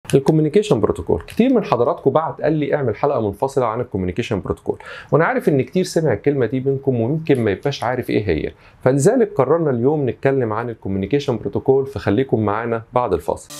الكوميونيكيشن بروتوكول كتير من حضراتكم بعت قال لي اعمل حلقه منفصله عن الكوميونيكيشن بروتوكول وانا عارف ان كتير سمع الكلمه دي منكم ويمكن ما يبقاش عارف ايه هي فلذلك قررنا اليوم نتكلم عن الكوميونيكيشن بروتوكول فخليكم معانا بعد الفاصل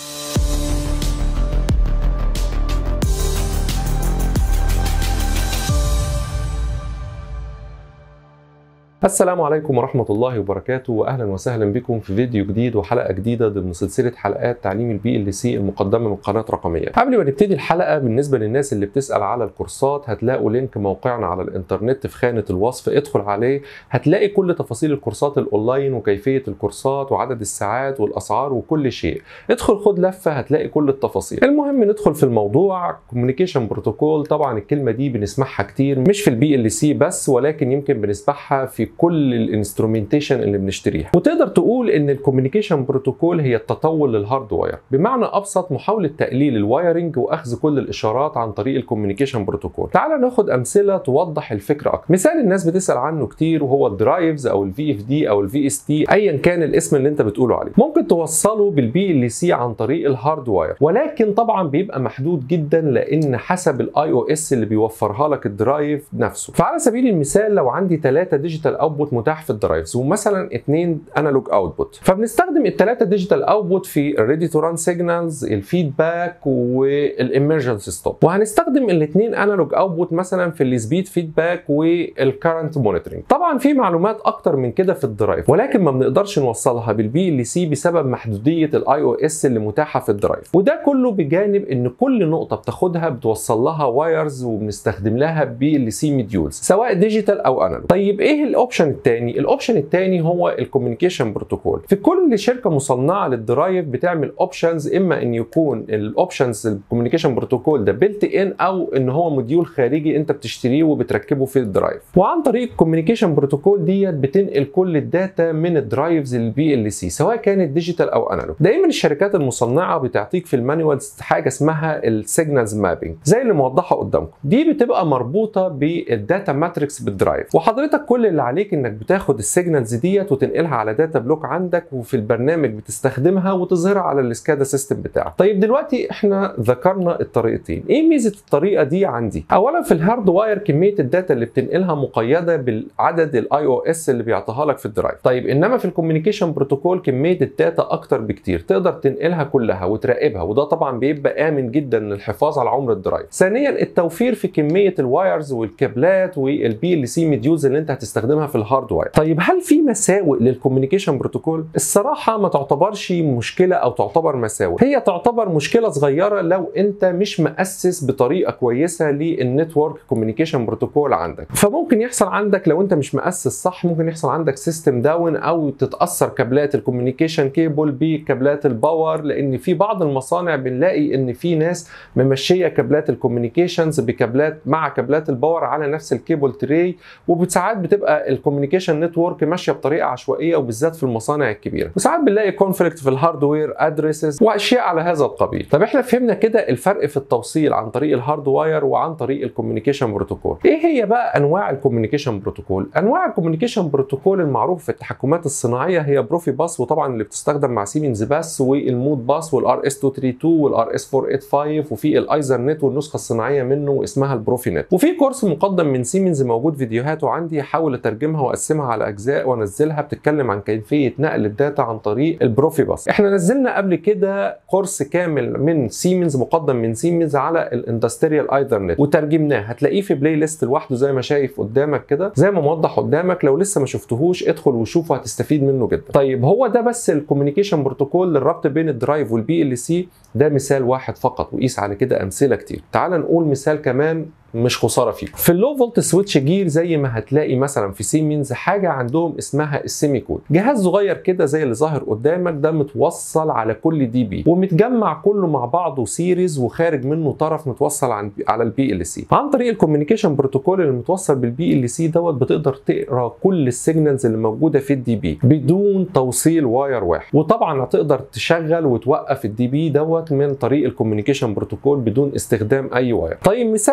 السلام عليكم ورحمة الله وبركاته وأهلا وسهلا بكم في فيديو جديد وحلقة جديدة ضمن سلسلة حلقات تعليم البي ال سي المقدمة من قناة رقمية. قبل ما نبتدي الحلقة بالنسبة للناس اللي بتسأل على الكورسات هتلاقوا لينك موقعنا على الإنترنت في خانة الوصف ادخل عليه هتلاقي كل تفاصيل الكورسات الأونلاين وكيفية الكورسات وعدد الساعات والأسعار وكل شيء. ادخل خد لفة هتلاقي كل التفاصيل. المهم ندخل في الموضوع كوميونيكيشن بروتوكول طبعا الكلمة دي بنسمعها كتير مش في البي ال سي بس ولكن يمكن بنسمعها في كل الانسترومنتيشن اللي بنشتريها وتقدر تقول ان الكوميونيكيشن بروتوكول هي التطور للهاردوير بمعنى ابسط محاوله تقليل الوايرنج واخذ كل الاشارات عن طريق الكوميونيكيشن بروتوكول تعال ناخد امثله توضح الفكره اكتر مثال الناس بتسال عنه كتير وهو الدرايفز او الفي اف دي او الفي اس تي ايا كان الاسم اللي انت بتقوله عليه ممكن توصله بالبي ال سي عن طريق الهاردوير ولكن طبعا بيبقى محدود جدا لان حسب الاي او اس اللي بيوفرها لك الدرايف نفسه فعلى سبيل المثال لو عندي ثلاثه ديجيتال اوتبوت متاح في الدرايفز ومثلا اثنين انالوج اوتبوت فبنستخدم الثلاثه ديجيتال اوتبوت في الريدي تو ران سيجنالز الفيدباك والامرجنسي ستوب وهنستخدم الاثنين انالوج اوتبوت مثلا في السبيد فيدباك والكرنت مونيتورنج طبعا في معلومات اكتر من كده في الدرايف ولكن ما بنقدرش نوصلها بالبي ال سي بسبب محدوديه الاي او اس اللي متاحه في الدرايف وده كله بجانب ان كل نقطه بتاخدها بتوصل لها وايرز وبنستخدم لها بي ال سي مديولز سواء ديجيتال او انالوج طيب ايه الاوبشن الثاني الاوبشن الثاني هو الكوميونيكيشن بروتوكول في كل شركه مصنعه للدرايف بتعمل اوبشنز اما ان يكون الاوبشنز الكوميونيكيشن بروتوكول ده بيلت ان او ان هو موديول خارجي انت بتشتريه وبتركبه في الدرايف وعن طريق الكوميونيكيشن بروتوكول ديت بتنقل كل الداتا من الدرايفز للبي ال سي سواء كانت ديجيتال او انالوج دايما الشركات المصنعه بتعطيك في المانيوالز حاجه اسمها السيجنالز مابينج زي اللي موضحه قدامكم دي بتبقى مربوطه بالداتا ماتريكس بالدرايف وحضرتك كل اللي عليك انك بتاخد السيجنالز ديت وتنقلها على داتا بلوك عندك وفي البرنامج بتستخدمها وتظهرها على السكادا سيستم بتاعك طيب دلوقتي احنا ذكرنا الطريقتين ايه ميزه الطريقه دي عندي اولا في الهارد واير كميه الداتا اللي بتنقلها مقيده بالعدد الاي او اس اللي بيعطيها لك في الدرايف طيب انما في الكوميونيكيشن بروتوكول كميه الداتا اكتر بكتير تقدر تنقلها كلها وتراقبها وده طبعا بيبقى امن جدا للحفاظ على عمر الدرايف ثانيا التوفير في كميه الوايرز والكابلات والبي ال سي مديولز اللي انت هتستخدمها في الهارد واير طيب هل في مساوئ للكوميونيكيشن بروتوكول الصراحه ما تعتبرش مشكله او تعتبر مساوئ هي تعتبر مشكله صغيره لو انت مش مؤسس بطريقه كويسه للنتورك كوميونيكيشن بروتوكول عندك فممكن يحصل عندك لو انت مش مؤسس صح ممكن يحصل عندك سيستم داون او تتاثر كابلات الكوميونيكيشن كيبل بكابلات الباور لان في بعض المصانع بنلاقي ان في ناس ممشيه كابلات الكوميونيكيشنز بكابلات مع كابلات الباور على نفس الكيبل تري وساعات بتبقى الكوميونيكيشن نتورك ماشيه بطريقه عشوائيه وبالذات في المصانع الكبيره وساعات بنلاقي كونفليكت في الهاردوير ادريسز واشياء على هذا القبيل طب احنا فهمنا كده الفرق في التوصيل عن طريق الهارد واير وعن طريق الكوميونيكيشن بروتوكول ايه هي بقى انواع الكوميونيكيشن بروتوكول انواع الكوميونيكيشن بروتوكول المعروف في التحكمات الصناعيه هي بروفي باس وطبعا اللي بتستخدم مع سيمنز باس والمود باس والار اس 232 والار اس 485 وفي الايزر نت والنسخه الصناعيه منه اسمها البروفي نت وفي كورس مقدم من سيمنز موجود فيديوهاته عندي هحاول اترجمها واقسمها على اجزاء وانزلها بتتكلم عن كيفيه نقل الداتا عن طريق البروفي باس احنا نزلنا قبل كده كورس كامل من سيمنز مقدم من سيمنز على الاندستريال ايثرنت وترجمناه هتلاقيه في بلاي ليست لوحده زي ما شايف قدامك كده زي ما موضح قدامك لو لسه ما شفتهوش ادخل وشوفه هتستفيد منه جدا طيب هو ده بس الكوميونيكيشن بروتوكول للربط بين الدرايف والبي ال سي ده مثال واحد فقط وقيس على كده امثله كتير تعال نقول مثال كمان مش خساره فيه في اللو فولت سويتش جير زي ما هتلاقي مثلا في سيمنز حاجه عندهم اسمها السيمي كود جهاز صغير كده زي اللي ظاهر قدامك ده متوصل على كل دي بي ومتجمع كله مع بعضه سيريز وخارج منه طرف متوصل عن على البي ال سي عن طريق الكوميونيكيشن بروتوكول اللي متوصل بالبي ال سي دوت بتقدر تقرا كل السيجنالز اللي موجوده في الدي بي بدون توصيل واير واحد وطبعا هتقدر تشغل وتوقف الدي بي دوت من طريق الكوميونيكيشن بروتوكول بدون استخدام اي واير طيب مثال كمان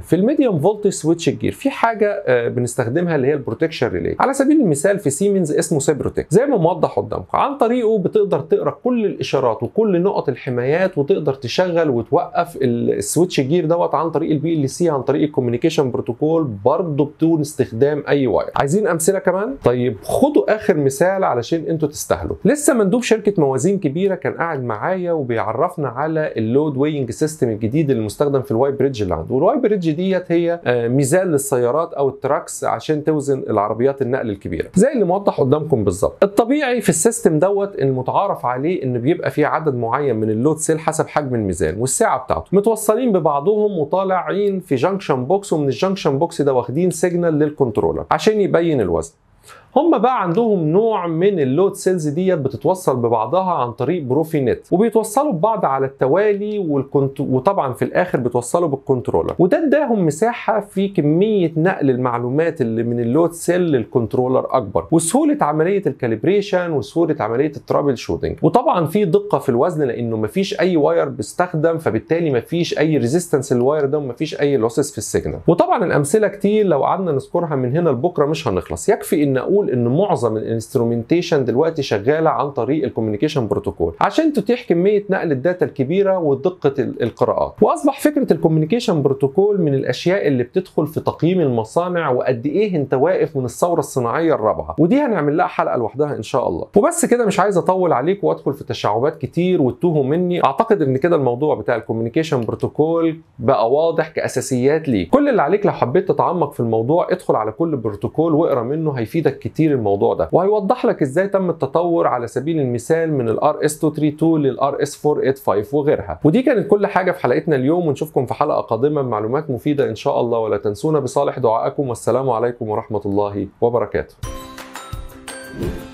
في الميديوم فولتج سويتش جير في حاجه آه، بنستخدمها اللي هي البروتكشن ريلي على سبيل المثال في سيمنز اسمه سيبروتك زي ما موضح قدامكم عن طريقه بتقدر تقرا كل الاشارات وكل نقط الحمايات وتقدر تشغل وتوقف السويتش جير دوت عن طريق البي ال سي عن طريق الكوميونيكيشن بروتوكول برضه بدون استخدام اي واير عايزين امثله كمان طيب خدوا اخر مثال علشان انتوا تستاهلوا لسه مندوب شركه موازين كبيره كان قاعد معايا وبيعرفنا على اللود وينج سيستم الجديد اللي مستخدم في الواي بريدج اللي عنده والواي بريدج ديت هي آه، ميزان للسيارات او التراكس عشان توزن العربيات النقل الكبيره زي اللي موضح قدامكم بالظبط الطبيعي في السيستم دوت المتعارف عليه ان بيبقى فيه عدد معين من اللود سيل حسب حجم الميزان والسعه بتاعته متوصلين ببعضهم وطالعين في جنكشن بوكس ومن الجنكشن بوكس ده واخدين سيجنال للكنترولر عشان يبين الوزن هم بقى عندهم نوع من اللود سيلز ديت بتتوصل ببعضها عن طريق بروفي نت وبيتوصلوا ببعض على التوالي والكنت... وطبعا في الاخر بيتوصلوا بالكنترولر وده اداهم مساحه في كميه نقل المعلومات اللي من اللود سيل للكنترولر اكبر وسهوله عمليه الكاليبريشن وسهوله عمليه الترابل شوتنج وطبعا في دقه في الوزن لانه مفيش اي واير بيستخدم فبالتالي مفيش اي ريزيستنس للواير ده ومفيش اي لوسز في السيجنال وطبعا الامثله كتير لو قعدنا نذكرها من هنا لبكره مش هنخلص يكفي ان اقول ان معظم الانسترومنتيشن دلوقتي شغاله عن طريق الكوميونيكيشن بروتوكول عشان تتيح كميه نقل الداتا الكبيره ودقه ال- القراءات واصبح فكره الكوميونيكيشن بروتوكول من الاشياء اللي بتدخل في تقييم المصانع وقد ايه انت واقف من الثوره الصناعيه الرابعه ودي هنعمل لها حلقه لوحدها ان شاء الله وبس كده مش عايز اطول عليكم وادخل في تشعبات كتير وتوهوا مني اعتقد ان كده الموضوع بتاع الكوميونيكيشن بروتوكول بقى واضح كاساسيات ليك كل اللي عليك لو حبيت تتعمق في الموضوع ادخل على كل بروتوكول واقرا منه هيفيدك كتير الموضوع ده وهيوضح لك ازاي تم التطور على سبيل المثال من الار اس 232 للار اس 485 وغيرها ودي كانت كل حاجه في حلقتنا اليوم ونشوفكم في حلقه قادمه بمعلومات مفيده ان شاء الله ولا تنسونا بصالح دعائكم والسلام عليكم ورحمه الله وبركاته